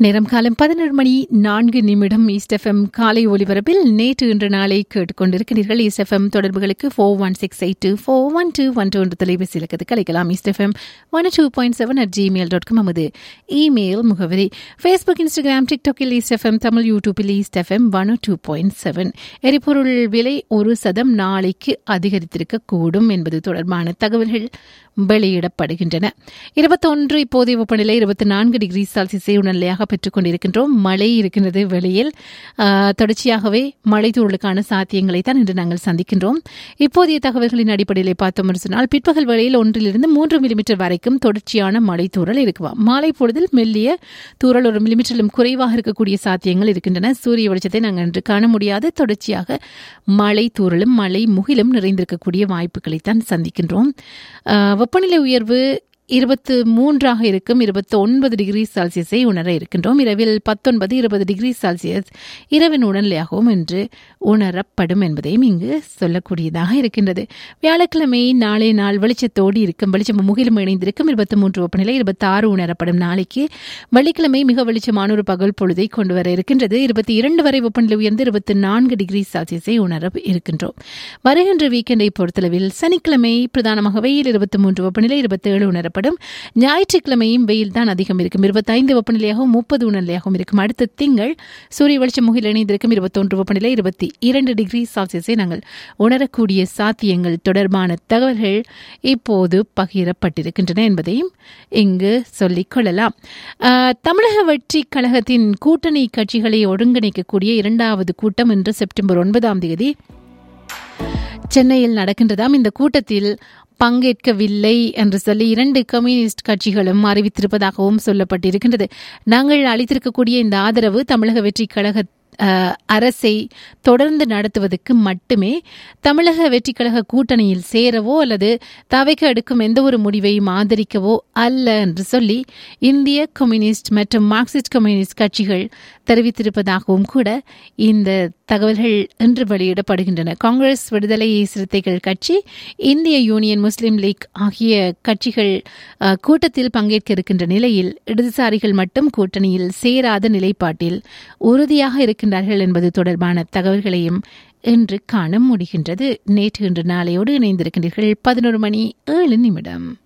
நேரம் காலம் பதினொரு மணி நான்கு நிமிடம் ஈஸ்ட் எஃப்எம் காலை ஒலிபரப்பில் நேற்று இன்று நாளை கேட்டுக்கொண்டிருக்கிறீர்கள் ஈஸ்ட் எஃப்எம் தொடர்புகளுக்கு four one six eight two four one two one two என்ற தொலைபேசி இலக்கத்துக்கு அழைக்கலாம் East FM one two point seven at Gmail dot com நமது இமெயில் முகவரி ஃபேஸ்புக் இன்ஸ்டாகிராம் டிக்டாக்கில் ஈஸ்ட் எஃப்எம் தமிழ் யூடியூபில் East FM one two point seven எரிபொருள் விலை ஒரு சதம் நாளைக்கு அதிகரித்திருக்க கூடும் என்பது தொடர்பான தகவல்கள் வெளியிடப்படுகின்றன இருபத்தொன்று இப்போதைய வெப்பநிலை இருபத்தி நான்கு டிகிரி செல்சியஸை உணர்நிலையாக பெற்றுக் கொண்டிருக்கின்றோம் மழை இருக்கின்றது வெளியில் ஆஹ், தொடர்ச்சியாகவே மழை தூறலுக்கான சாத்தியங்களை தான் இன்று நாங்கள் சந்திக்கின்றோம் இப்போதைய தகவல்களின் அடிப்படையில் பார்த்தோம் என்று சொன்னால் பிற்பகல் வேளையில் ஒன்றிலிருந்து மூன்று மில்லிமீட்டர் வரைக்கும் தொடர்ச்சியான மழை தூறல் இருக்குவாம் மாலை பொழுதில் மெல்லிய தூறல் ஒரு மில்லிமீட்டரிலும் குறைவாக இருக்கக்கூடிய சாத்தியங்கள் இருக்கின்றன சூரிய வெளிச்சத்தை நாங்கள் இன்று காண முடியாது தொடர்ச்சியாக மழை தூறலும் மழை முகிலும் நிறைந்திருக்கக்கூடிய வாய்ப்புகளைத்தான் சந்திக்கின்றோம் ஆஹ், வெப்பநிலை உயர்வு இருபத்து மூன்றாக இருக்கும் இருபத்தி ஒன்பது டிகிரி செல்சியஸை உணர இருக்கின்றோம் இரவில் பத்தொன்பது இருபது டிகிரி செல்சியஸ் இரவின் உடல்நிலையாகவும் இன்று உணரப்படும் என்பதையும் இங்கு சொல்லக்கூடியதாக இருக்கின்றது வியாழக்கிழமை நாளை நாள் வெளிச்சத்தோடு இருக்கும் வெளிச்சம் முகிலும் இணைந்திருக்கும் இருபத்தி மூன்று வெப்பநிலை இருபத்தி ஆறு உணரப்படும் நாளைக்கு வெள்ளிக்கிழமை மிக வெளிச்சமான ஒரு பகல் பொழுதை கொண்டு வர இருக்கின்றது இருபத்தி இரண்டு வரை வெப்பநிலை உயர்ந்து இருபத்தி நான்கு டிகிரி செல்சியஸை உணர இருக்கின்றோம் வருகின்ற வீக்கெண்டை பொறுத்தளவில் சனிக்கிழமை பிரதானமாக வெயில் இருபத்தி மூன்று வெப்பநிலை இருபத்தி ஏழு உணரப்படும் ஞாயிற்றுக்கிழமையும் வெயில் தான் அதிகம் இருக்கும் இருபத்தைந்து வெப்பநிலையாகவும் முப்பது உணர்நிலையாகவும் இருக்கும் அடுத்த திங்கள் சூரிய வெளிச்சம் முகில் இணைந்திருக்கும் இருபத்தொன்று வெப்பநிலை இருபத்தி இரண்டு டிகிரி செல்சியஸை நாங்கள் உணரக்கூடிய சாத்தியங்கள் தொடர்பான தகவல்கள் இப்போது பகிரப்பட்டிருக்கின்றன என்பதையும் இங்கு சொல்லிக் கொள்ளலாம் ஆஹ், தமிழக வெற்றி கழகத்தின் கூட்டணி கட்சிகளை ஒருங்கிணைக்கக்கூடிய இரண்டாவது கூட்டம் இன்று செப்டம்பர் ஒன்பதாம் தேதி சென்னையில் நடக்கின்றதாம் இந்த கூட்டத்தில் பங்கேற்கவில்லை என்று சொல்லி இரண்டு கம்யூனிஸ்ட் கட்சிகளும் அறிவித்திருப்பதாகவும் சொல்லப்பட்டிருக்கின்றது நாங்கள் அளித்திருக்கக்கூடிய இந்த ஆதரவு தமிழக வெற்றி கழக அஹ், அரசை தொடர்ந்து நடத்துவதற்கு மட்டுமே தமிழக வெற்றி கழக கூட்டணியில் சேரவோ அல்லது தவைக்கு எடுக்கும் எந்த ஒரு முடிவையும் ஆதரிக்கவோ அல்ல என்று சொல்லி இந்திய கம்யூனிஸ்ட் மற்றும் மார்க்சிஸ்ட் கம்யூனிஸ்ட் கட்சிகள் தெரிவித்திருப்பதாகவும் கூட இந்த தகவல்கள் இன்று வெளியிடப்படுகின்றன காங்கிரஸ் விடுதலை சிறுத்தைகள் கட்சி இந்திய யூனியன் முஸ்லீம் லீக் ஆகிய கட்சிகள் அஹ், கூட்டத்தில் பங்கேற்க இருக்கின்ற நிலையில் இடதுசாரிகள் மட்டும் கூட்டணியில் சேராத நிலைப்பாட்டில் உறுதியாக இருக்கின்றார்கள் என்பது தொடர்பான தகவல்களையும் இன்று காண முடிகின்றது நேற்று இன்று நாளையோடு இணைந்திருக்கின்றீர்கள் பதினோரு மணி ஏழு நிமிடம்